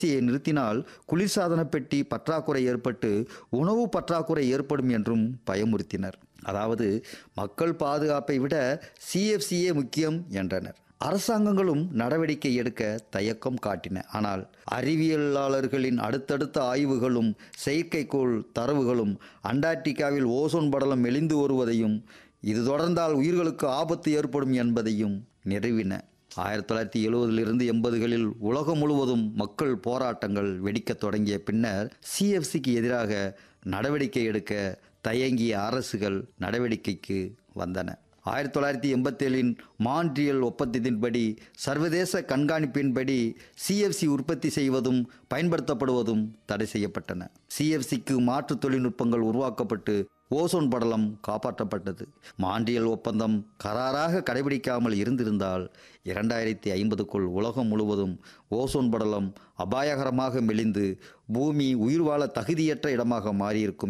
உற்பத்தியை நிறுத்தினால் குளிர்சாதன பெட்டி பற்றாக்குறை ஏற்பட்டு உணவு பற்றாக்குறை ஏற்படும் என்றும் பயமுறுத்தினர் அதாவது மக்கள் பாதுகாப்பை விட சிஎஃப்சியே முக்கியம் என்றனர் அரசாங்கங்களும் நடவடிக்கை எடுக்க தயக்கம் காட்டின ஆனால் அறிவியலாளர்களின் அடுத்தடுத்த ஆய்வுகளும் செயற்கைக்கோள் தரவுகளும் அண்டார்டிகாவில் ஓசோன் படலம் மெலிந்து வருவதையும் இது தொடர்ந்தால் உயிர்களுக்கு ஆபத்து ஏற்படும் என்பதையும் நிறுவின ஆயிரத்தி தொள்ளாயிரத்தி எழுபதிலிருந்து எண்பதுகளில் உலகம் முழுவதும் மக்கள் போராட்டங்கள் வெடிக்கத் தொடங்கிய பின்னர் சிஎஃப்சிக்கு எதிராக நடவடிக்கை எடுக்க தயங்கிய அரசுகள் நடவடிக்கைக்கு வந்தன ஆயிரத்தி தொள்ளாயிரத்தி எண்பத்தேழின் மான்ட்ரியல் ஒப்பந்தத்தின்படி சர்வதேச கண்காணிப்பின்படி சிஎஃப்சி உற்பத்தி செய்வதும் பயன்படுத்தப்படுவதும் தடை செய்யப்பட்டன சிஎஃப்சிக்கு மாற்று தொழில்நுட்பங்கள் உருவாக்கப்பட்டு ஓசோன் படலம் காப்பாற்றப்பட்டது மாண்டியல் ஒப்பந்தம் கராராக கடைபிடிக்காமல் இருந்திருந்தால் இரண்டாயிரத்தி ஐம்பதுக்குள் உலகம் முழுவதும் ஓசோன் படலம் அபாயகரமாக மெலிந்து பூமி உயிர் வாழ தகுதியற்ற இடமாக மாறியிருக்கும்